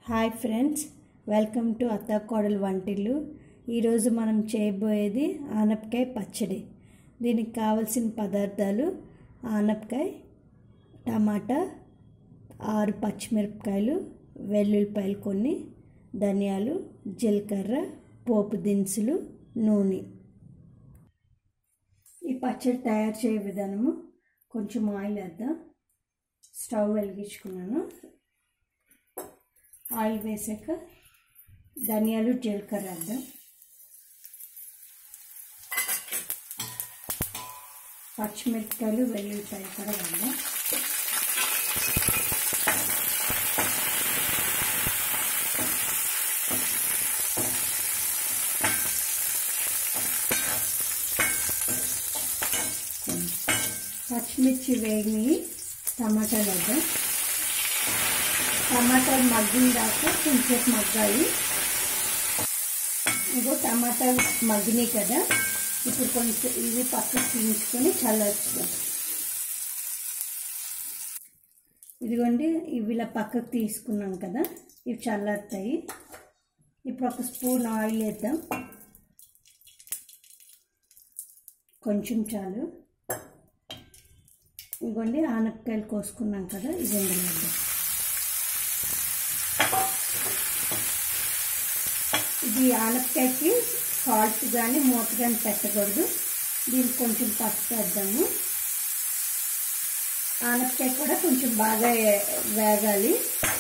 hi friends welcome to అత్త కోడలు వంటిల్లు ఈరోజు మనం చేయబోయేది ఆనపకాయ పచ్చడి దీనికి కావలసిన పదార్థాలు ఆనపకాయ టమాటా ఆరు పచ్చిమిరపకాయలు వెల్లుల్లిపాయలు కొన్ని ధనియాలు జీలకర్ర పోపు దినుసులు నూనె ఈ పచ్చడి తయారు చేయ విధానము కొంచెం ఆయిల్ వేద్దాం స్టవ్ వెలిగించుకున్నాను ఆయిల్ వేసాక ధనియాలు జీలకర్ర వేద్దాం పచ్చిమిరపకాయలు వెల్లుల్లిపాయలు కూడా వేద్దాం పచ్చిమిర్చి వేగి టమాటాలు వేద్దాం టమాటాలు మగ్గిన దాకా కొంచెం మగ్గాలి ఇంకో టమాటాలు మగ్గినాయి కదా ఇప్పుడు కొంచెం ఇవి పక్కకు తీయించుకొని చల్లార్చుదాం ఇదిగోండి ఇవి ఇలా పక్కకు తీసుకున్నాం కదా ఇవి చల్లారుతాయి ఇప్పుడు ఒక స్పూన్ ఆయిల్ వేద్దాం కొంచెం చాలు ఇదిగోండి ఆనపకాయలు కోసుకున్నాం కదా ఇది ఇందులో వేద్దాం ఇది ఆనపకాయకి సాల్ట్ కానీ మూత కానీ పెట్టకూడదు దీనికి కొంచెం పసుపు వేద్దాము ఆనపకాయ కూడా కొంచెం బాగా వేగాలి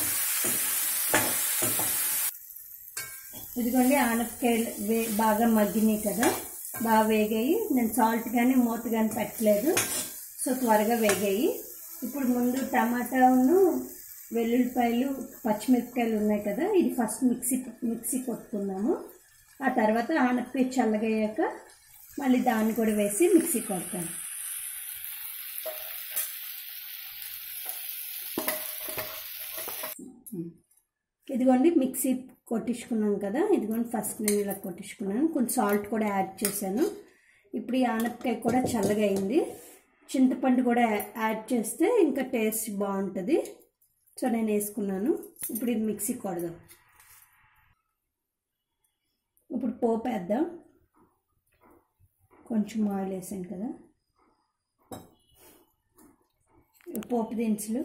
ఇదిగోండి ఆనపకాయలు వే బాగా మగ్గినాయి కదా బాగా వేగాయి నేను సాల్ట్ కానీ మూత కానీ పెట్టలేదు సో త్వరగా వేగాయి ఇప్పుడు ముందు టమాటాను వెల్లుల్లిపాయలు పచ్చిమిరపకాయలు ఉన్నాయి కదా ఇది ఫస్ట్ మిక్సీ మిక్సీ కొట్టుకుందాము ఆ తర్వాత ఆనపకాయ చల్లగయ్యాక మళ్ళీ దాన్ని కూడా వేసి మిక్సీ కొడతాను ఇదిగోండి మిక్సీ కొట్టించుకున్నాం కదా ఇదిగోండి ఫస్ట్ నేను ఇలా కొట్టించుకున్నాను కొంచెం సాల్ట్ కూడా యాడ్ చేశాను ఇప్పుడు ఈ ఆనపకాయ కూడా చల్లగా అయింది చింతపండు కూడా యాడ్ చేస్తే ఇంకా టేస్ట్ బాగుంటుంది సో నేను వేసుకున్నాను ఇప్పుడు ఇది మిక్సీ కొడదాం ఇప్పుడు పోపు వేద్దాం కొంచెం ఆయిల్ వేసాను కదా పోపు దినుసులు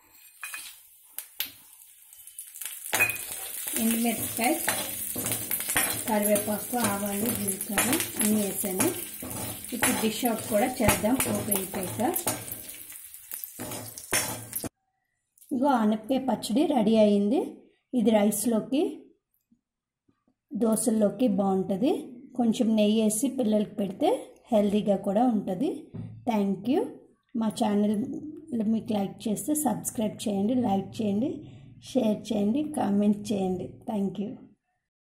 ఎండుమిరపకాయ కరివేపాకు ఆవాలు జీలకర్ర అన్నీ వేసాను ఇప్పుడు డిష్ అవుట్ కూడా చేద్దాం పోపు అయిపోయాక ఇగో ఆనపకాయ పచ్చడి రెడీ అయింది ఇది రైస్లోకి దోశల్లోకి బాగుంటుంది కొంచెం నెయ్యి వేసి పిల్లలకి పెడితే హెల్తీగా కూడా ఉంటుంది థ్యాంక్ యూ మా ఛానల్ మీకు లైక్ చేస్తే సబ్స్క్రైబ్ చేయండి లైక్ చేయండి షేర్ చేయండి కామెంట్ చేయండి థ్యాంక్ యూ